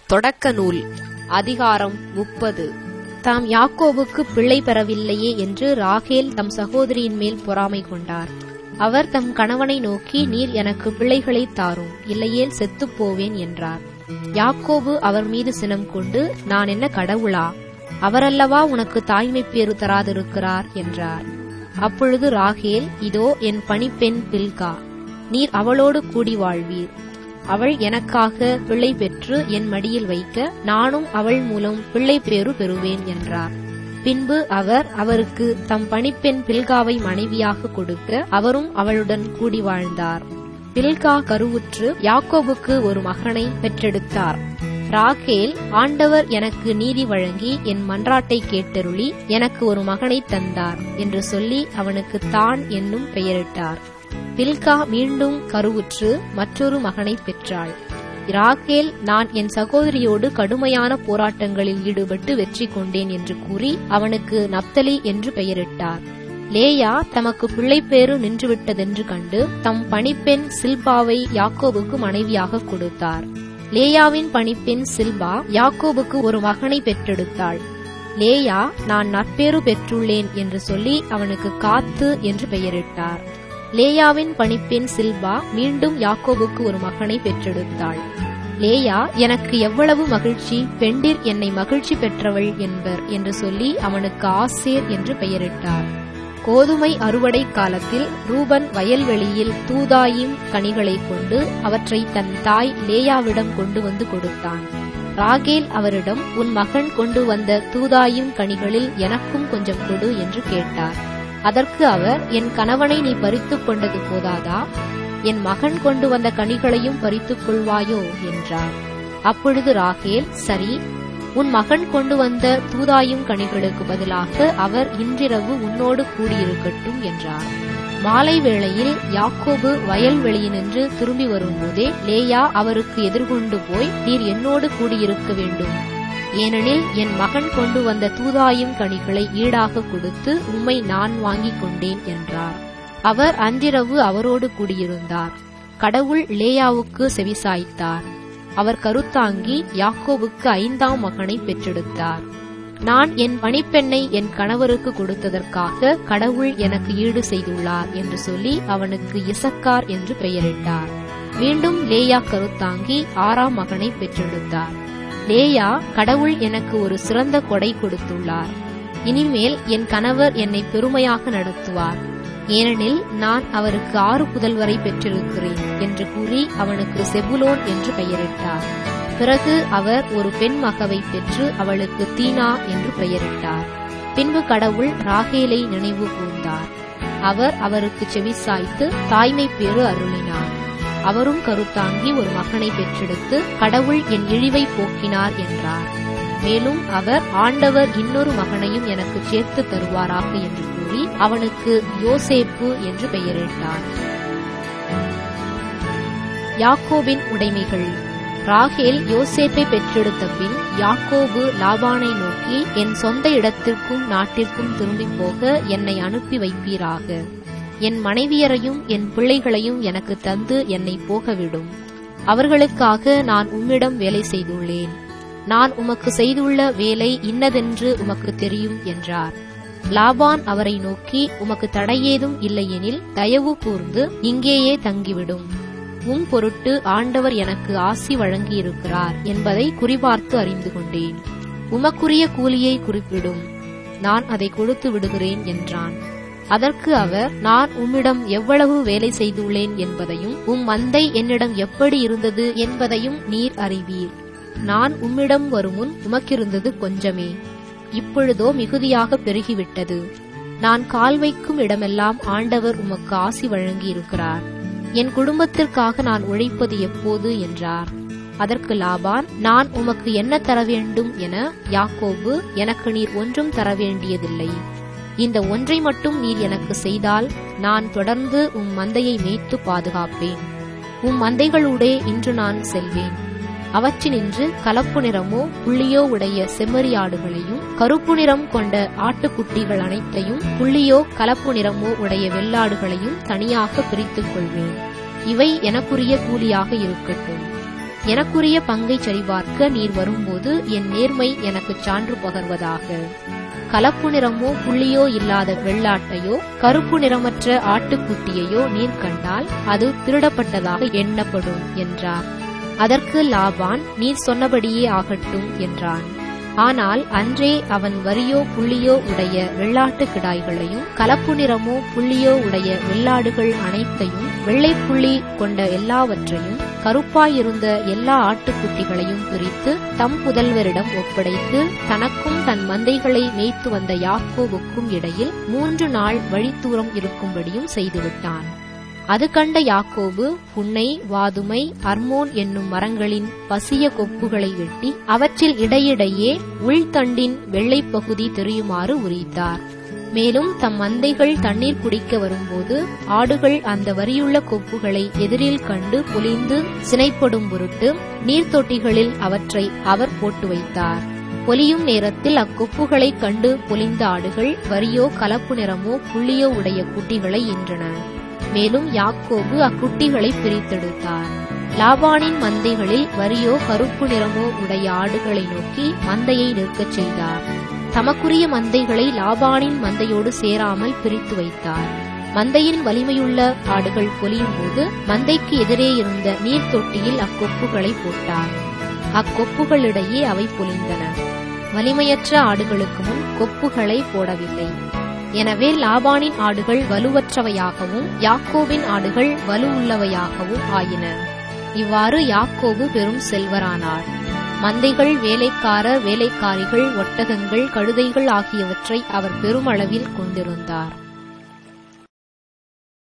தொடக்க நூல் அதிகாரம் முப்பது தாம் யாக்கோபுக்கு பிள்ளை பெறவில்லையே என்று ராகேல் தம் சகோதரியின் மேல் பொறாமை கொண்டார் அவர் தம் கணவனை நோக்கி நீர் எனக்கு பிள்ளைகளை தாரும் இல்லையேல் செத்துப் போவேன் என்றார் யாக்கோபு அவர் மீது சினம் கொண்டு நான் என்ன கடவுளா அவரல்லவா உனக்கு தாய்மை பேறு தராதிருக்கிறார் என்றார் அப்பொழுது ராகேல் இதோ என் பணிப்பெண் பில்கா நீர் அவளோடு கூடி வாழ்வீர் அவள் எனக்காக பிள்ளை பெற்று என் மடியில் வைக்க நானும் அவள் மூலம் பிள்ளை பேறு பெறுவேன் என்றார் பின்பு அவர் அவருக்கு தம் பணிப்பெண் பில்காவை மனைவியாக கொடுக்க அவரும் அவளுடன் கூடி வாழ்ந்தார் பில்கா கருவுற்று யாக்கோபுக்கு ஒரு மகனை பெற்றெடுத்தார் ராகேல் ஆண்டவர் எனக்கு நீதி வழங்கி என் மன்றாட்டை கேட்டருளி எனக்கு ஒரு மகனை தந்தார் என்று சொல்லி அவனுக்கு தான் என்னும் பெயரிட்டார் பில்கா மீண்டும் கருவுற்று மற்றொரு மகனை பெற்றாள் ராகேல் நான் என் சகோதரியோடு கடுமையான போராட்டங்களில் ஈடுபட்டு வெற்றி கொண்டேன் என்று கூறி அவனுக்கு நப்தலி என்று பெயரிட்டார் லேயா தமக்கு பிள்ளைப்பேறு நின்றுவிட்டதென்று கண்டு தம் பணிப்பெண் சில்பாவை யாக்கோபுக்கு மனைவியாக கொடுத்தார் லேயாவின் பணிப்பெண் சில்பா யாக்கோபுக்கு ஒரு மகனை பெற்றெடுத்தாள் லேயா நான் நற்பேறு பெற்றுள்ளேன் என்று சொல்லி அவனுக்கு காத்து என்று பெயரிட்டார் லேயாவின் பணிப்பெண் சில்பா மீண்டும் யாக்கோபுக்கு ஒரு மகனை பெற்றெடுத்தாள் லேயா எனக்கு எவ்வளவு மகிழ்ச்சி பெண்டிர் என்னை மகிழ்ச்சி பெற்றவள் என்பர் என்று சொல்லி அவனுக்கு ஆசேர் என்று பெயரிட்டார் கோதுமை அறுவடை காலத்தில் ரூபன் வயல்வெளியில் தூதாயும் கனிகளை கொண்டு அவற்றை தன் தாய் லேயாவிடம் கொண்டு வந்து கொடுத்தான் ராகேல் அவரிடம் உன் மகன் கொண்டு வந்த தூதாயும் கனிகளில் எனக்கும் கொஞ்சம் கொடு என்று கேட்டார் அதற்கு அவர் என் கணவனை நீ பறித்துக் கொண்டது போதாதா என் மகன் கொண்டு வந்த கனிகளையும் பறித்துக் கொள்வாயோ என்றார் அப்பொழுது ராகேல் சரி உன் மகன் கொண்டு வந்த தூதாயும் கனிகளுக்கு பதிலாக அவர் இன்றிரவு உன்னோடு கூடியிருக்கட்டும் என்றார் மாலை வேளையில் யாக்கோபு வயல்வெளியினின்று திரும்பி வரும்போதே லேயா அவருக்கு எதிர்கொண்டு போய் நீர் என்னோடு கூடியிருக்க வேண்டும் ஏனெனில் என் மகன் கொண்டு வந்த தூதாயும் கனிகளை ஈடாக கொடுத்து உம்மை நான் வாங்கிக் கொண்டேன் என்றார் அவர் அன்றிரவு அவரோடு கூடியிருந்தார் கடவுள் லேயாவுக்கு செவிசாய்த்தார் அவர் கருத்தாங்கி யாக்கோபுக்கு ஐந்தாம் மகனை பெற்றெடுத்தார் நான் என் பணிப்பெண்ணை என் கணவருக்கு கொடுத்ததற்காக கடவுள் எனக்கு ஈடு செய்துள்ளார் என்று சொல்லி அவனுக்கு இசக்கார் என்று பெயரிட்டார் மீண்டும் லேயா கருத்தாங்கி ஆறாம் மகனை பெற்றெடுத்தார் லேயா கடவுள் எனக்கு ஒரு சிறந்த கொடை கொடுத்துள்ளார் இனிமேல் என் கணவர் என்னை பெருமையாக நடத்துவார் ஏனெனில் நான் அவருக்கு ஆறு புதல்வரை பெற்றிருக்கிறேன் என்று கூறி அவனுக்கு செபுலோன் என்று பெயரிட்டார் பிறகு அவர் ஒரு பெண் மகவை பெற்று அவளுக்கு தீனா என்று பெயரிட்டார் பின்பு கடவுள் ராகேலை நினைவு கூர்ந்தார் அவர் அவருக்கு செவிசாய்த்து தாய்மை பேறு அருளினார் அவரும் கருத்தாங்கி ஒரு மகனை பெற்றெடுத்து கடவுள் என் இழிவை போக்கினார் என்றார் மேலும் அவர் ஆண்டவர் இன்னொரு மகனையும் எனக்கு சேர்த்து தருவாராக என்று கூறி அவனுக்கு யோசேப்பு என்று பெயரிட்டார் யாக்கோபின் உடைமைகள் ராகேல் யோசேப்பை பெற்றெடுத்த பின் யாக்கோபு லாபானை நோக்கி என் சொந்த இடத்திற்கும் நாட்டிற்கும் திரும்பி போக என்னை அனுப்பி வைப்பீராக என் மனைவியரையும் என் பிள்ளைகளையும் எனக்கு தந்து என்னை போகவிடும் அவர்களுக்காக நான் உம்மிடம் வேலை செய்துள்ளேன் நான் உமக்கு செய்துள்ள வேலை இன்னதென்று உமக்கு தெரியும் என்றார் லாபான் அவரை நோக்கி உமக்கு தடையேதும் இல்லையெனில் தயவு கூர்ந்து இங்கேயே தங்கிவிடும் உம் பொருட்டு ஆண்டவர் எனக்கு ஆசி வழங்கியிருக்கிறார் என்பதை குறிபார்த்து அறிந்து கொண்டேன் உமக்குரிய கூலியை குறிப்பிடும் நான் அதை கொடுத்து விடுகிறேன் என்றான் அதற்கு அவர் நான் உம்மிடம் எவ்வளவு வேலை செய்துள்ளேன் என்பதையும் உம் மந்தை என்னிடம் எப்படி இருந்தது என்பதையும் நீர் அறிவீர் நான் உம்மிடம் வருமுன் உமக்கிருந்தது கொஞ்சமே இப்பொழுதோ மிகுதியாக பெருகிவிட்டது நான் கால் வைக்கும் இடமெல்லாம் ஆண்டவர் உமக்கு ஆசி வழங்கியிருக்கிறார் என் குடும்பத்திற்காக நான் உழைப்பது எப்போது என்றார் அதற்கு லாபான் நான் உமக்கு என்ன தர வேண்டும் என யாக்கோபு எனக்கு நீர் ஒன்றும் தர வேண்டியதில்லை இந்த ஒன்றை மட்டும் நீர் எனக்கு செய்தால் நான் தொடர்ந்து உம் மந்தையை மேய்த்து பாதுகாப்பேன் உம் மந்தைகளூடே இன்று நான் செல்வேன் அவற்றினின்று கலப்பு நிறமோ புள்ளியோ உடைய செம்மறியாடுகளையும் கருப்பு நிறம் கொண்ட ஆட்டுக்குட்டிகள் அனைத்தையும் புள்ளியோ கலப்பு நிறமோ உடைய வெள்ளாடுகளையும் தனியாக பிரித்துக் கொள்வேன் இவை எனக்குரிய கூலியாக இருக்கட்டும் எனக்குரிய பங்கை சரிபார்க்க நீர் வரும்போது என் நேர்மை எனக்கு சான்று பகர்வதாக கலப்பு நிறமோ புள்ளியோ இல்லாத வெள்ளாட்டையோ கருப்பு நிறமற்ற ஆட்டுக்குட்டியையோ நீர் கண்டால் அது திருடப்பட்டதாக எண்ணப்படும் என்றார் அதற்கு லாபான் நீர் சொன்னபடியே ஆகட்டும் என்றான் ஆனால் அன்றே அவன் வரியோ புள்ளியோ உடைய வெள்ளாட்டு கிடாய்களையும் கலப்பு நிறமோ புள்ளியோ உடைய வெள்ளாடுகள் அனைத்தையும் வெள்ளை புள்ளி கொண்ட எல்லாவற்றையும் கருப்பாயிருந்த எல்லா ஆட்டுக்குட்டிகளையும் பிரித்து தம் புதல்வரிடம் ஒப்படைத்து தனக்கும் தன் மந்தைகளை மேய்த்து வந்த யாக்கோவுக்கும் இடையில் மூன்று நாள் வழித்தூரம் இருக்கும்படியும் செய்துவிட்டான் அது கண்ட யாக்கோபு புன்னை வாதுமை அர்மோன் என்னும் மரங்களின் பசிய கொப்புகளை வெட்டி அவற்றில் இடையிடையே உள்தண்டின் வெள்ளைப் பகுதி தெரியுமாறு உரித்தார் மேலும் தம் மந்தைகள் தண்ணீர் குடிக்க வரும்போது ஆடுகள் அந்த வரியுள்ள கொப்புகளை எதிரில் கண்டு பொலிந்து சினைப்படும் பொருட்டு நீர்த்தொட்டிகளில் அவற்றை அவர் போட்டு வைத்தார் பொலியும் நேரத்தில் அக்கொப்புகளைக் கண்டு பொலிந்த ஆடுகள் வரியோ கலப்பு நிறமோ புள்ளியோ உடைய குட்டிகளை ஈன்றன மேலும் யாக்கோபு அக்குட்டிகளை பிரித்தெடுத்தார் லாபானின் மந்தைகளில் வரியோ கருப்பு நிறமோ உடைய ஆடுகளை நோக்கி மந்தையை நிற்கச் செய்தார் தமக்குரிய மந்தைகளை லாபானின் மந்தையோடு சேராமல் பிரித்து வைத்தார் மந்தையின் வலிமையுள்ள ஆடுகள் பொலியும் போது மந்தைக்கு எதிரே இருந்த நீர் தொட்டியில் அக்கொப்புகளை போட்டார் அக்கொப்புகளிடையே அவை பொலிந்தன வலிமையற்ற ஆடுகளுக்கு முன் கொப்புகளை போடவில்லை எனவே லாபானின் ஆடுகள் வலுவற்றவையாகவும் யாக்கோபின் ஆடுகள் வலுவுள்ளவையாகவும் ஆயின இவ்வாறு யாக்கோபு பெரும் செல்வரானார் மந்தைகள் வேலைக்கார வேலைக்காரிகள் ஒட்டகங்கள் கழுதைகள் ஆகியவற்றை அவர் பெருமளவில் கொண்டிருந்தார்